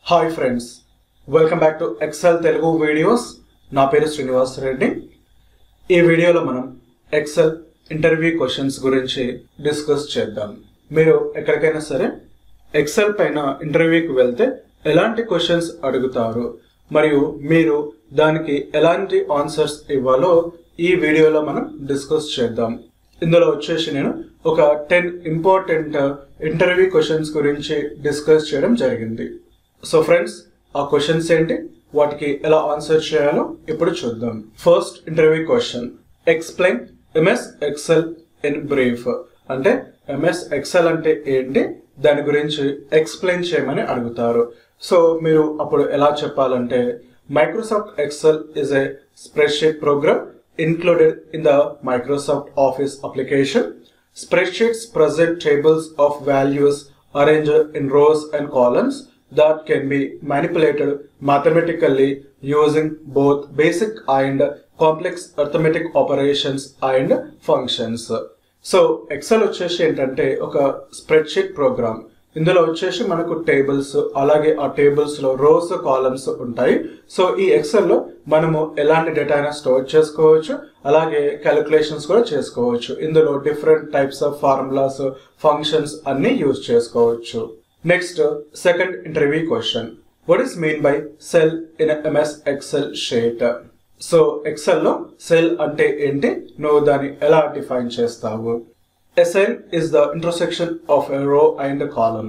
Hi friends welcome back to Excel Telugu videos నా పేరు శ్రీనివాస్ రెడ్డి ఈ వీడియోలో మనం ఎక్సెల్ ఇంటర్వ్యూ క్వశ్చన్స్ గురించి డిస్కస్ చేద్దాం మీరు ఎక్కడికైనా సరే ఎక్సెల్ పైన ఇంటర్వ్యూకి వెళ్తే ఎలాంటి క్వశ్చన్స్ అడుగుతారు మరియు మీరు దానికి ఎలాంటి ఆన్సర్స్ ఇవ్వాలో ఈ వీడియోలో మనం డిస్కస్ చేద్దాం ఇందులో వచ్చేసి నేను ఒక టెన్ ఇంపార్టెంట్ ఇంటర్వ్యూ క్వశ్చన్స్ గురించి డిస్కస్ చేయడం జరిగింది సో ఫ్రెండ్స్ ఆ క్వశ్చన్స్ ఏంటి వాటికి ఎలా ఆన్సర్ చేయాలో ఇప్పుడు చూద్దాం first interview question explain MS Excel in brief అంటే ఎంఎస్ ఎక్సెల్ అంటే ఏంటి దాని గురించి ఎక్స్ప్లెయిన్ చేయమని అడుగుతారు సో మీరు అప్పుడు ఎలా చెప్పాలంటే Microsoft Excel is a spreadsheet program included in the Microsoft Office application. Spreadsheets present tables of values arranged in rows and columns that can be manipulated mathematically using both basic and complex arithmetic operations and functions. So Excel వచ్చేసి ఏంటంటే ఒక spreadsheet programme ఇందులో వచ్చేసి మనకు tables అలాగే ఆ tables లో rows columns ఉంటాయి సో ఈ ఎక్సెల్ లో మనము ఎలాంటి డేటా అయినా స్టోర్ చేసుకోవచ్చు అలాగే క్యాలిక్యులేషన్స్ కూడా చేసుకోవచ్చు ఇందులో different types of formulas functions అన్ని యూజ్ చేసుకోవచ్చు next second interview question what is mean by cell in MS Excel sheet so Excel లో సెల్ అంటే ఏంటి నువ్వు దాన్ని ఎలా డిఫైన్ చేస్తావు A cell is the intersection of a row and a column.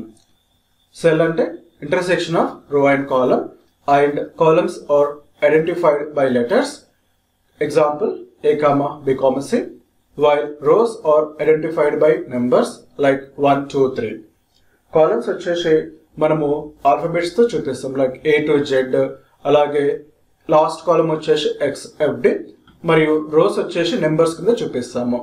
Cell అంటే intersection of row and column and columns are identified by letters. Example A comma B comma C while rows are identified by numbers like 1 2 3. Columns వచ్చేసి మనము alphabets తో చూపిస్తాం like A to Z అలాగే last column వచ్చేసి X FD మరియు rows వచ్చేసి numbers కింద చూపిస్తాము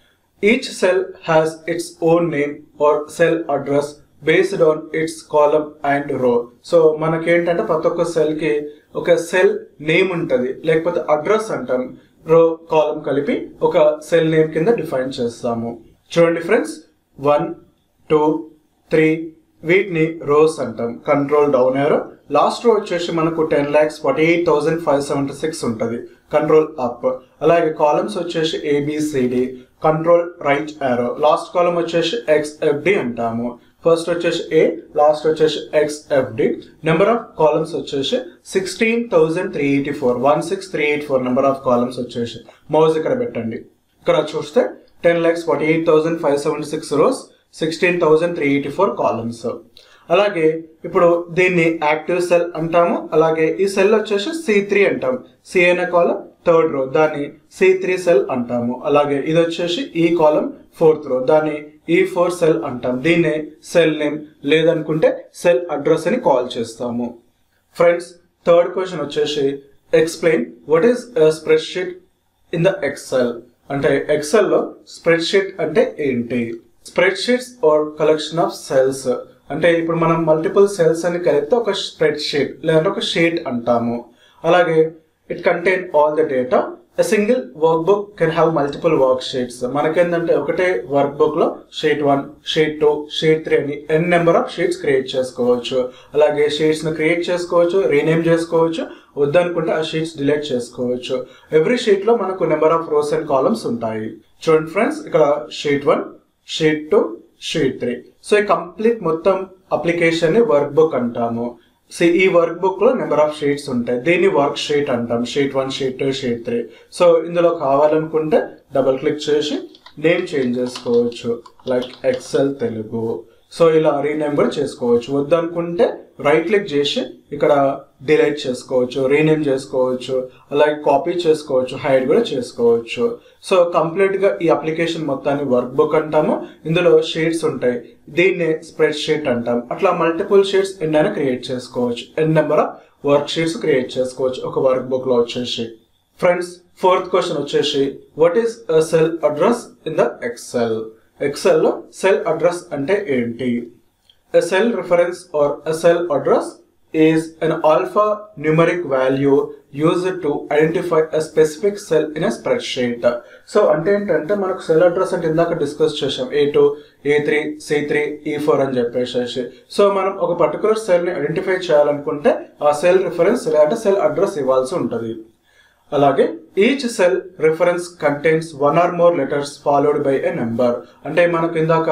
each cell has its own name or cell address based on its column and row so మనకేంటంటే ప్రతి ఒక్క సెల్ కి ఒక సెల్ నేమ్ ఉంటది లేకపోతే అడ్రస్ అంటాం రో కాలమ్ కలిపి ఒక సెల్ నేమ్ కింద డిఫైన్ చేస్తాము చూడండి ఫ్రెండ్స్ వన్ టూ త్రీ వీటిని రోస్ అంటాం control down arrow last row వచ్చేసి మనకు ten lakhs forty eight thousand five seventy six ఉంటుంది కంట్రోల్ అప్ అలాగే కాలమ్స్ వచ్చేసి ABCD control right arrow last column వచ్చేసి ఎక్స్ఎఫ్డి అంటాము ఫస్ట్ వచ్చేసి ఏ లాస్ట్ వచ్చేసి ఎక్స్ఎఫ్డి నెంబర్ ఆఫ్ కాలమ్స్ వచ్చేసి sixteen thousand three eighty four one six three eight four number of columns వచ్చేసి mouse ఇక్కడ పెట్టండి ఇక్కడ చూస్తే ten lakhs forty eight thousand five seventy six rows sixteen thousand three eighty four columns అలాగే ఇప్పుడు దీన్ని active cell అంటాము అలాగే ఈ సెల్ వచ్చేసి సి త్రీ అంటాం సి అనే కాలం థర్డ్ రో దాన్ని సి త్రీ సెల్ అంటాము అలాగే ఇది వచ్చేసి ఈ కాలం ఫోర్త్ రో దాన్ని ఈ ఫోర్ సెల్ అంటాం దీన్నే సెల్ నేమ్ లేదనుకుంటే సెల్ అడ్రస్ అని కాల్ చేస్తాము ఫ్రెండ్స్ థర్డ్ క్వశ్చన్ వచ్చేసి explain what is spreadsheet in the Excel అంటే ఎక్సెల్ లో స్ప్రెడ్ షీట్ అంటే ఏంటి spreadsheets are collection of cells అంటే ఇప్పుడు మనం మల్టిపుల్ సెల్స్ అని కలిపితే ఒక స్ప్రెడ్ షీట్ లేదంటే ఒక షీట్ అంటాము అలాగే it contain all the data a single workbook can have multiple worksheets మనకేంటంటే ఒకటే వర్క్ బుక్ లో sheet one sheet two sheet three అని n number of sheets create చేసుకోవచ్చు అలాగే షీట్స్ ని క్రియేట్ చేసుకోవచ్చు రీనేమ్ చేసుకోవచ్చు వద్దనుకుంటే ఆ షీట్స్ డిలీట్ చేసుకోవచ్చు ఎవ్రీ షీట్ లో మనకు number of rows and columns ఉంటాయి చూడండి ఫ్రెండ్స్ ఇక్కడ sheet one sheet two sheet three so ఈ కంప్లీట్ మొత్తం అప్లికేషన్ ని వర్క్ బుక్ అంటాము సో ఈ వర్క్ బుక్ లో నెంబర్ ఆఫ్ షీట్స్ ఉంటాయి దీన్ని వర్క్ షీట్ అంటాం sheet one sheet two sheet three so ఇందులో కావాలనుకుంటే డబుల్ క్లిక్ చేసి నేమ్ చేంజ్ చేసుకోవచ్చు లైక్ ఎక్సెల్ తెలుగు సో ఇలా రీనేమ్ కూడా చేసుకోవచ్చు వద్దనుకుంటే రైట్ క్లిక్ చేసి ఇక్కడ డిలీట్ చేసుకోవచ్చు రీనేమ్ చేసుకోవచ్చు అలాగే కాపీ చేసుకోవచ్చు హైడ్ కూడా చేసుకోవచ్చు సో కంప్లీట్ గా ఈ అప్లికేషన్ మొత్తాన్ని వర్క్ బుక్ అంటాము ఇందులో షీట్స్ ఉంటాయి దీన్నే స్ప్రెడ్ షీట్ అంటాం అట్లా మల్టిపుల్ షీట్స్ ఎన్నైనా క్రియేట్ చేసుకోవచ్చు n number of worksheets create చేసుకోవచ్చు ఒక వర్క్ బుక్ లో వచ్చేసి ఫ్రెండ్స్ ఫోర్త్ క్వశ్చన్ వచ్చేసి what is cell address in the Excel Excel లో సెల్ అడ్రస్ అంటే ఏంటి a cell reference or a cell address is an alphanumeric value used to identify a specific cell in a spreadsheet. So అంటే ఏంటంటే మనకు cell address అంటే ఇందాక discuss చేసాం A two A three C three E four అని చెప్పేసి so మనం ఒక పర్టికులర్ సెల్ ని ఐడెంటిఫై చేయాలనుకుంటే ఆ సెల్ రిఫరెన్స్ లేదంటే సెల్ అడ్రస్ ఇవ్వాల్సి ఉంటుంది అలాగే each cell reference contains one or more letters followed by a number అంటే మనకు ఇందాక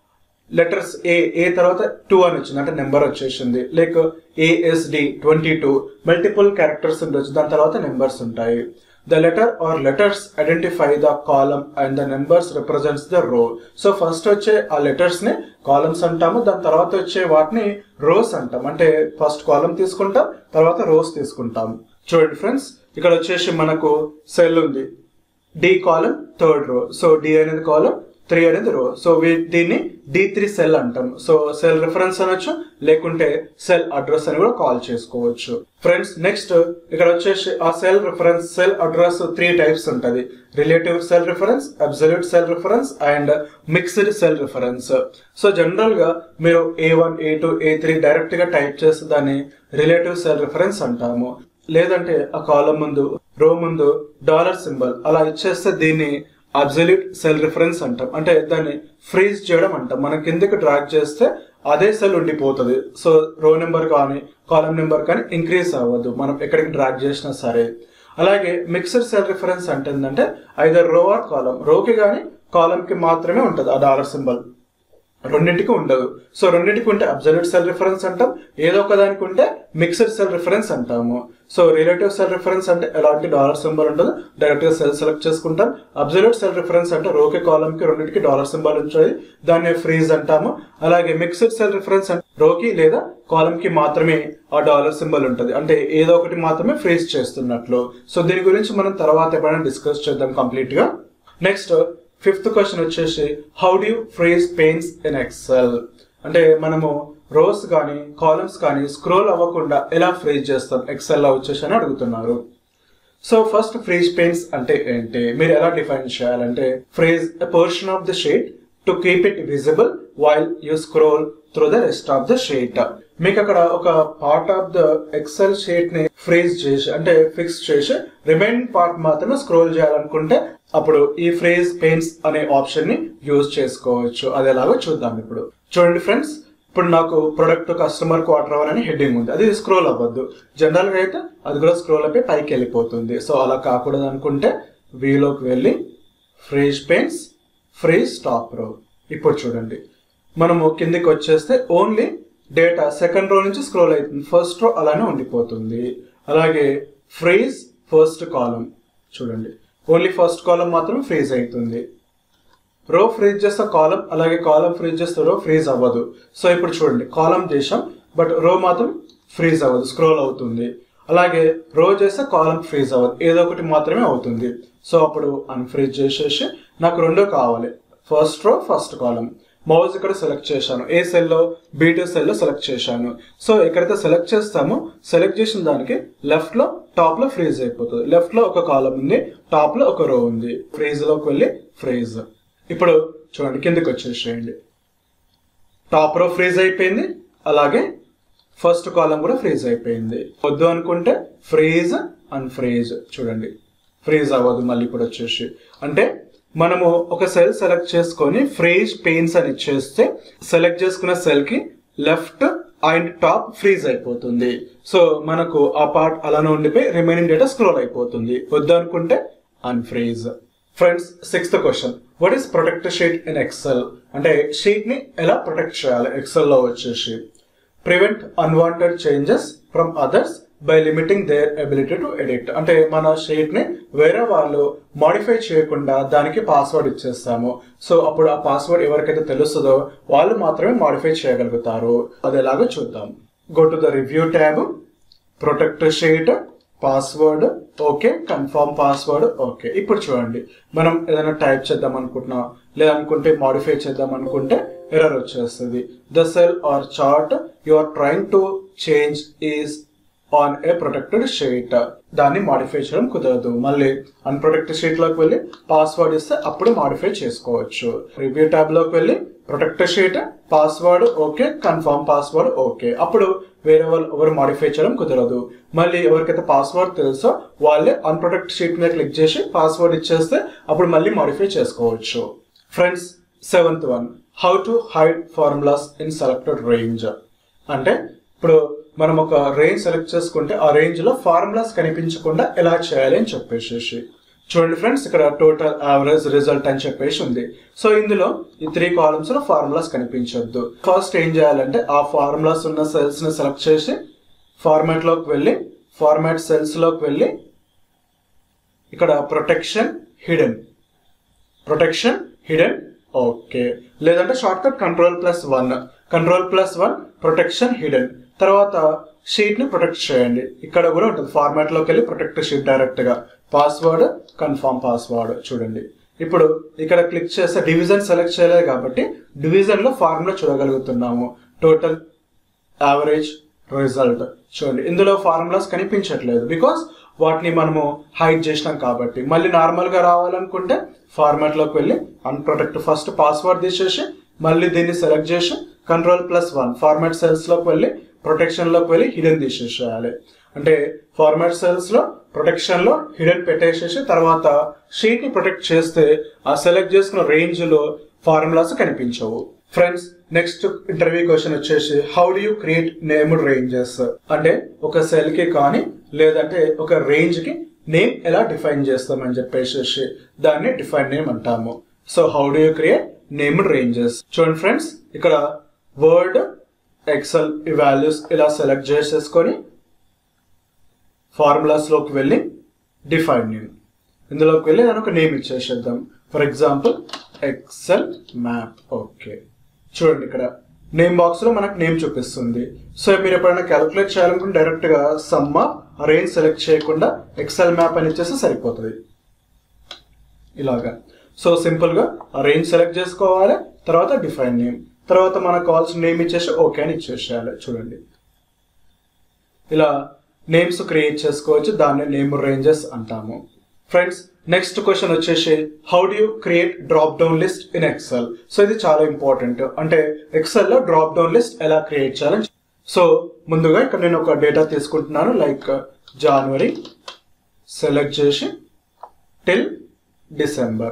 లెటర్స్ ఏ ఏ తర్వాత టూ అని వచ్చింది అంటే నెంబర్ వచ్చేసింది like ASD twenty two multiple characters ఉండొచ్చు దాని తర్వాత నెంబర్స్ ఉంటాయి the letter or letters identify the column and the numbers represents the row so first వచ్చే ఆ లెటర్స్ ని కాలమ్స్ అంటాము దాని తర్వాత వచ్చే వాటిని రోస్ అంటాం అంటే ఫస్ట్ కాలమ్ తీసుకుంటాం తర్వాత రోస్ తీసుకుంటాం చూడండి ఫ్రెండ్స్ ఇక్కడ వచ్చేసి మనకు సెల్ ఉంది D column third row so D అనేది కాలం త్రీ అనేది రో సో దీన్ని డి త్రీ సెల్ అంటాం సో సెల్ రిఫరెన్స్ అనొచ్చు లేకుంటే సెల్ అడ్రస్ అని కూడా కాల్ చేసుకోవచ్చు ఫ్రెండ్స్ నెక్స్ట్ ఇక్కడ వచ్చేసి ఆ cell reference cell address three types ఉంటది relative cell reference absolute cell reference and mixed cell reference so general గా మీరు A one A two A three direct గా టైప్ చేస్తే దాన్ని రిలేటివ్ సెల్ రిఫరెన్స్ అంటాము లేదంటే ఆ కాలం ముందు రో ముందు డాలర్ సింబల్ అలా ఇచ్చేస్తే దీన్ని అబ్జల్యూట్ సెల్ రిఫరెన్స్ అంటాం అంటే దాన్ని ఫ్రీజ్ చేయడం అంటాం మనం కిందకి డ్రాగ్ చేస్తే అదే సెల్ ఉండిపోతుంది సో రో నెంబర్ కానీ కాలం నెంబర్ కానీ ఇంక్రీజ్ అవ్వదు మనం ఎక్కడికి డ్రాగ్ చేసినా సరే అలాగే మిక్సర్ సెల్ రిఫరెన్స్ అంటే ఏంటంటే ఐదర్ రో ఆర్ కాలం రోకి కానీ కాలంకి మాత్రమే ఉంటుంది ఆ డాలర్ సింబల్ రెండింటికి ఉండదు సో రెండింటికి ఉంటే అబ్జల్యూట్ సెల్ రిఫరెన్స్ అంటాం ఏదో ఒక దానికి ఉంటే మిక్స్డ్ సెల్ రిఫరెన్స్ అంటాము సో రిలేటివ్ సెల్ రిఫరెన్స్ అంటే ఎలాంటి డాలర్ సింబల్ ఉండదు డైరెక్ట్ గా సెల్ సెలెక్ట్ చేసుకుంటాం అబ్జల్యూట్ సెల్ రిఫరెన్స్ అంటే రోకి కాలం కి రెండింటికి డాలర్ సింబల్ ఉంటుంది దాన్ని ఫ్రీజ్ అంటాము అలాగే మిక్స్డ్ సెల్ రిఫరెన్స్ అంటే రోకి లేదా కాలం కి మాత్రమే ఆ డాలర్ సింబల్ ఉంటుంది అంటే ఏదో ఒకటి మాత్రమే ఫ్రీజ్ చేస్తున్నట్లు సో దీని గురించి మనం తర్వాత ఎప్పుడైనా డిస్కస్ చేద్దాం కంప్లీట్ గా నెక్స్ట్ ఫిఫ్త్ క్వశ్చన్ వచ్చేసి how do freeze panes in Excel అంటే మనము రోస్ కానీ కాలమ్స్ కానీ స్క్రోల్ అవ్వకుండా ఎలా ఫ్రీజ్ చేస్తాం ఎక్సెల్ లో వచ్చేసి అని అడుగుతున్నారు సో ఫస్ట్ ఫ్రీజ్ పెయిన్స్ అంటే ఏంటి మీరు ఎలా డిఫైన్ చేయాలంటే freeze a portion of the sheet to keep it visible while you scroll through the rest of the sheet మీకు అక్కడ ఒక part of the Excel sheet ని ఫ్రీజ్ చేసి అంటే ఫిక్స్ చేసి రిమైనింగ్ పార్ట్ మాత్రమే స్క్రోల్ చేయాలనుకుంటే అప్పుడు ఈ ఫ్రేజ్ పెయిన్స్ అనే ఆప్షన్ ని యూజ్ చేసుకోవచ్చు అది ఎలాగో చూద్దాం ఇప్పుడు చూడండి ఫ్రెండ్స్ ఇప్పుడు నాకు ప్రొడక్ట్ కస్టమర్ క్వార్టర్ అవర్ అని హెడ్డింగ్ ఉంది అది స్క్రోల్ అవ్వద్దు జనరల్ గా అయితే అది కూడా స్క్రోల్ అయిపోయి పైకి వెళ్ళిపోతుంది సో అలా కాకూడదు అనుకుంటే వీలోకి వెళ్ళి ఫ్రీజ్ పెయిన్స్ ఫ్రీజ్ టాప్ రో ఇప్పుడు చూడండి మనము కిందికి వచ్చేస్తే ఓన్లీ డేటా సెకండ్ రో నుంచి స్క్రోల్ అవుతుంది ఫస్ట్ రో అలానే ఉండిపోతుంది అలాగే ఫ్రీజ్ ఫస్ట్ కాలం చూడండి ఓన్లీ ఫస్ట్ కాలం మాత్రం ఫ్రీజ్ అవుతుంది రో ఫ్రీజ్ చేస్తే కాలం అలాగే కాలం ఫ్రీజ్ చేస్తే రో ఫ్రీజ్ అవ్వదు సో ఇప్పుడు చూడండి కాలం చేసాం బట్ రో మాత్రం ఫ్రీజ్ అవ్వదు స్క్రోల్ అవుతుంది అలాగే రో చేస్తే కాలం ఫ్రీజ్ అవ్వదు ఏదో ఒకటి మాత్రమే అవుతుంది సో అప్పుడు అన్ఫ్రీజ్ చేసేసి నాకు రెండో కావాలి ఫస్ట్ రో ఫస్ట్ కాలం మౌజ్ ఇక్కడ సెలెక్ట్ చేశాను ఏ సెల్లో బీటీ సెల్లో సెలెక్ట్ చేశాను సో ఎక్కడైతే సెలెక్ట్ చేస్తామో సెలెక్ట్ చేసిన దానికి లెఫ్ట్ లో టాప్ లో ఫ్రీజ్ అయిపోతుంది లెఫ్ట్ లో ఒక కాలం ఉంది టాప్ లో ఒక రో ఉంది ఫ్రీజ్ లోకి వెళ్ళి ఫ్రీజ్ ఇప్పుడు చూడండి కిందకి వచ్చేసేయండి టాప్ రో ఫ్రీజ్ అయిపోయింది అలాగే ఫస్ట్ కాలం కూడా ఫ్రీజ్ అయిపోయింది వద్దు అనుకుంటే ఫ్రీజ్ అండ్ ఫ్రీజ్ చూడండి ఫ్రీజ్ అవ్వదు మళ్ళీ ఇప్పుడు వచ్చేసి అంటే మనము ఒక సెల్ సెలెక్ట్ చేసుకొని ఫ్రీజ్ పెయిన్స్ అని ఇచ్చేస్తే సెలెక్ట్ చేసుకున్న సెల్ కి లెఫ్ట్ అండ్ టాప్ ఫ్రీజ్ అయిపోతుంది సో మనకు ఆ పార్ట్ అలానే ఉండిపోయి రిమైనింగ్ డేటా స్క్రోల్ అయిపోతుంది వద్దు అనుకుంటే unfreeze friends sixth question what is protect sheet in Excel అంటే షీట్ ని ఎలా ప్రొటెక్ట్ చేయాలి ఎక్సెల్ లో వచ్చేసి prevent unwanted changes from others by limiting their ability to edit అంటే మన షీట్ ని వేరే వాళ్ళు మాడిఫై చేయకుండా దానికి పాస్వర్డ్ ఇచ్చేస్తాము సో అప్పుడు ఆ పాస్వర్డ్ ఎవరికైతే తెలుస్తుందో వాళ్ళు మాత్రమే మాడిఫై చేయగలుగుతారు అది ఎలాగో చూద్దాం go to the review tab protect sheet password okay confirm password okay ఇప్పుడు చూడండి మనం ఏదైనా టైప్ చేద్దాం అనుకుంటున్నా లేదనుకుంటే మాడిఫై చేద్దాం అనుకుంటే ఎర్రర్ వచ్చేస్తుంది the cell or chart you are trying to change is on a protected sheet దాన్ని మాడిఫై చేయడం కుదరదు మళ్ళీ అన్ప్రొటెక్టెడ్ షీట్ లోకి వెళ్ళి పాస్వర్డ్ ఇస్తే అప్పుడు మాడిఫై చేసుకోవచ్చు రివ్యూ ట్యాబ్ లోకి వెళ్ళి protected sheet password okay confirm password okay అప్పుడు వేరే వాళ్ళు ఎవరు మాడిఫై చేయడం కుదరదు మళ్ళీ ఎవరికైతే పాస్వర్డ్ తెలుసో వాళ్ళే అన్ప్రొటెక్టెడ్ షీట్ మీద క్లిక్ చేసి పాస్వర్డ్ ఇచ్చేస్తే అప్పుడు మళ్ళీ మాడిఫై చేసుకోవచ్చు friends seventh one how to hide formulas in selected range అంటే ఇప్పుడు మనం ఒక రేంజ్ సెలెక్ట్ చేసుకుంటే ఆ రేంజ్ లో ఫార్ములాస్ కనిపించకుండా ఎలా చేయాలి అని చెప్పేసి చూడండి ఫ్రెండ్స్ ఇక్కడ టోటల్ యావరేజ్ రిజల్ట్ అని చెప్పేసి ఉంది సో ఇందులో ఈ త్రీ కాలమ్స్ లో ఫార్ములాస్ కనిపించొద్దు ఫస్ట్ ఏం చేయాలంటే ఆ ఫార్ములాస్ ఉన్న సెల్స్ ని సెలెక్ట్ చేసి ఫార్మాట్ లోకి వెళ్ళి ఫార్మాట్ సెల్స్ లోకి వెళ్ళి ఇక్కడ protection hidden protection hidden okay లేదంటే shortcut control plus one control plus one protection hidden తర్వాత షీట్ ని ప్రొటెక్ట్ చేయండి ఇక్కడ కూడా ఉంటుంది ఫార్మాట్ లోకి వెళ్ళి ప్రొటెక్ట్ షీట్ డైరెక్ట్ గా పాస్వర్డ్ కన్ఫర్మ్ పాస్వర్డ్ చూడండి ఇప్పుడు ఇక్కడ క్లిక్ చేస్తే డివిజన్ సెలెక్ట్ చేయలేదు కాబట్టి డివిజన్ లో ఫార్ములా చూడగలుగుతున్నాము టోటల్ యావరేజ్ రిజల్ట్ చూడండి ఇందులో ఫార్ములాస్ కనిపించట్లేదు బికాస్ వాటిని మనము హైడ్ చేసినాం కాబట్టి మళ్ళీ నార్మల్ గా రావాలనుకుంటే ఫార్మాట్ లోకి వెళ్ళి అన్ప్రొటెక్ట్ ఫస్ట్ పాస్వర్డ్ తీసేసి మళ్ళీ దీన్ని సెలెక్ట్ చేసి control plus one format cells లోకి వెళ్ళి ప్రొటెక్షన్ లోకి వెళ్ళి హిడెన్ తీసేసేయాలి అంటే ఫార్మాట్ సెల్స్ లో ప్రొటెక్షన్ లో హిడెన్ పెట్టేసేసి తర్వాత షీట్ ని ప్రొటెక్ట్ చేస్తే ఆ సెలెక్ట్ చేసుకున్న రేంజ్ లో ఫార్ములాస్ కనిపించవు ఫ్రెండ్స్ నెక్స్ట్ ఇంటర్వ్యూ క్వశ్చన్ వచ్చేసి how do you create named ranges అంటే ఒక సెల్ కి కానీ లేదంటే ఒక రేంజ్ కి నేమ్ ఎలా డిఫైన్ చేస్తామని చెప్పేసి దాన్ని డిఫైన్ నేమ్ అంటాము so how do you create named ranges చూడండి ఫ్రెండ్స్ ఇక్కడ వర్డ్ ఎక్సెల్ ఈ వాల్యూస్ ఇలా సెలెక్ట్ చేసేసుకొని ఫార్ములాస్ లోకి వెళ్ళి డిఫైన్ నేమ్ ఇందులోకి వెళ్ళి దాని ఒక నేమ్ ఇచ్చేసేద్దాం for example Excel map okay చూడండి ఇక్కడ నేమ్ బాక్స్ లో మనకు నేమ్ చూపిస్తుంది సో మీరు ఎప్పుడైనా క్యాలిక్యులేట్ చేయాలనుకుంటే డైరెక్ట్ గా సమ్ రేంజ్ సెలెక్ట్ చేయకుండా ఎక్సెల్ మ్యాప్ అని ఇచ్చేస్తే సరిపోతుంది ఇలాగా సో సింపుల్ గా రేంజ్ సెలెక్ట్ చేసుకోవాలి తర్వాత డిఫైన్ నేమ్ తర్వాత మనకు కావాల్సిన నేమ్ ఇచ్చేసి ఓకే అని ఇచ్చేసేయాలి చూడండి ఇలా నేమ్స్ క్రియేట్ చేసుకోవచ్చు దాన్ని నేమ్ రేంజెస్ అంటాము ఫ్రెండ్స్ నెక్స్ట్ క్వశ్చన్ వచ్చేసి how do you create dropdown list in Excel so ఇది చాలా ఇంపార్టెంట్ అంటే ఎక్సెల్ లో డ్రాప్ డౌన్ లిస్ట్ ఎలా క్రియేట్ చేయాలని సో ముందుగా ఇక్కడ నేను ఒక డేటా తీసుకుంటున్నాను లైక్ జనవరి సెలెక్ట్ చేసి టిల్ డిసెంబర్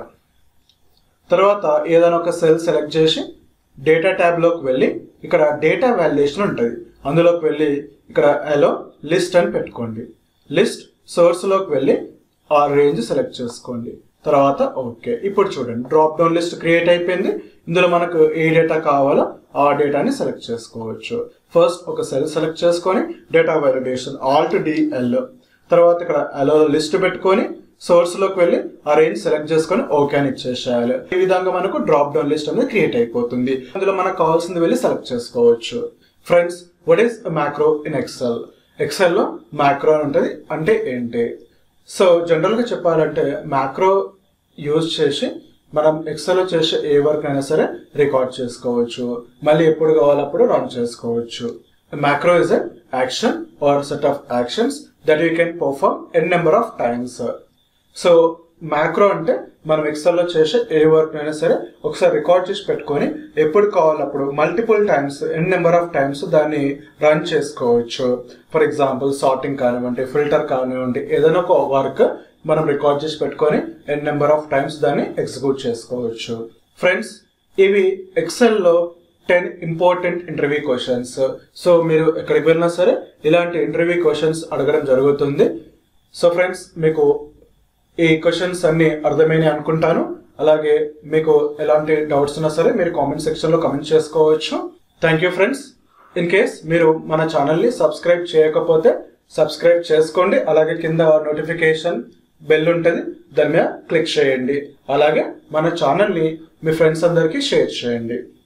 తర్వాత ఏదైనా ఒక సెల్ సెలెక్ట్ చేసి డేటా ట్యాబ్ లోకి వెళ్ళి ఇక్కడ డేటా వాల్యుయేషన్ ఉంటుంది అందులోకి వెళ్ళి ఇక్కడ ఎలో లిస్ట్ అని పెట్టుకోండి లిస్ట్ సోర్స్ లోకి వెళ్ళి ఆ రేంజ్ సెలెక్ట్ చేసుకోండి తర్వాత ఓకే ఇప్పుడు చూడండి డ్రాప్ డౌన్ లిస్ట్ క్రియేట్ అయిపోయింది ఇందులో మనకు ఏ డేటా కావాలో ఆ డేటాని సెలెక్ట్ చేసుకోవచ్చు ఫస్ట్ ఒక సెల్ సెలెక్ట్ చేసుకొని డేటా వాలిడేషన్ ఆల్ట్ డిఎల్ తర్వాత ఇక్కడ అలో లిస్ట్ పెట్టుకొని సోర్స్ లోకి వెళ్ళి ఆ రేంజ్ సెలెక్ట్ చేసుకొని ఓకే అని ఇచ్చేసేయాలి ఈ విధంగా మనకు డ్రాప్ డౌన్ లిస్ట్ అనేది క్రియేట్ అయిపోతుంది అందులో మనకు కావాల్సింది వెళ్ళి సెలెక్ట్ చేసుకోవచ్చు friends what is macro in Excel Excel లో మ్యాక్రో అని ఉంటుంది అంటే ఏంటి సో జనరల్ గా చెప్పాలంటే మ్యాక్రో యూజ్ చేసి మనం ఎక్సెల్ లో చేసే ఏ వర్క్ అయినా సరే రికార్డ్ చేసుకోవచ్చు మళ్ళీ ఎప్పుడు కావాలప్పుడు రన్ చేసుకోవచ్చు macro is a action or set of actions that you can perform n number of times so macro అంటే మనం ఎక్సెల్ లో చేసే ఏ వర్క్ అయినా సరే ఒకసారి రికార్డ్ చేసి పెట్టుకొని ఎప్పుడు కావాలప్పుడు multiple times n number of times దాన్ని రన్ చేసుకోవచ్చు ఫర్ ఎగ్జాంపుల్ సార్టింగ్ కానివ్వండి ఫిల్టర్ కానివ్వండి ఏదైనా ఒక వర్క్ మనం రికార్డ్ చేసి పెట్టుకొని ఎన్ నెంబర్ ఆఫ్ టైమ్స్ దాన్ని ఎగ్జిక్యూట్ చేసుకోవచ్చు ఫ్రెండ్స్ ఇవి ఎక్సెల్ లో ten important interview questions so మీరు ఎక్కడికి వెళ్ళినా సరే ఇలాంటి ఇంటర్వ్యూ క్వశ్చన్స్ అడగడం జరుగుతుంది సో ఫ్రెండ్స్ మీకు ఈ క్వశ్చన్స్ అన్ని అర్థమైనాయి అనుకుంటాను అలాగే మీకు ఎలాంటి డౌట్స్ ఉన్నా సరే మీరు కామెంట్ సెక్షన్ లో కమెంట్ చేసుకోవచ్చు thank you friends in case మీరు మన ఛానల్ ని సబ్స్క్రైబ్ చేయకపోతే సబ్స్క్రైబ్ చేసుకోండి అలాగే కింద నోటిఫికేషన్ బెల్ ఉంటుంది దాని మీద క్లిక్ చేయండి అలాగే మన ఛానల్ ని మీ ఫ్రెండ్స్ అందరికీ షేర్ చేయండి